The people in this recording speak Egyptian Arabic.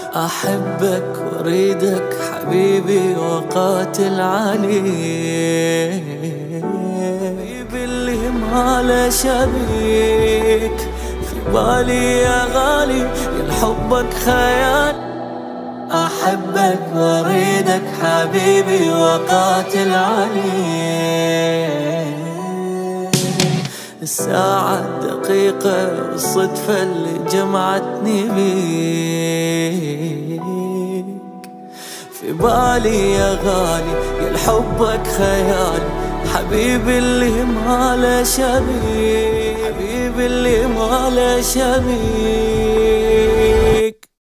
أحبك وأريدك حبيبي وقاتل عليك حبيبي اللي ما له شبيك في بالي يا غالي يا حبك خيال أحبك وأريدك حبيبي وقاتل عليك الساعة الدقيقة الصدفة اللي جمعتني بيك في بالي يا غالي يا حبك خيالي حبيبي اللي ما له شبيه حبيبي اللي ما له شبيه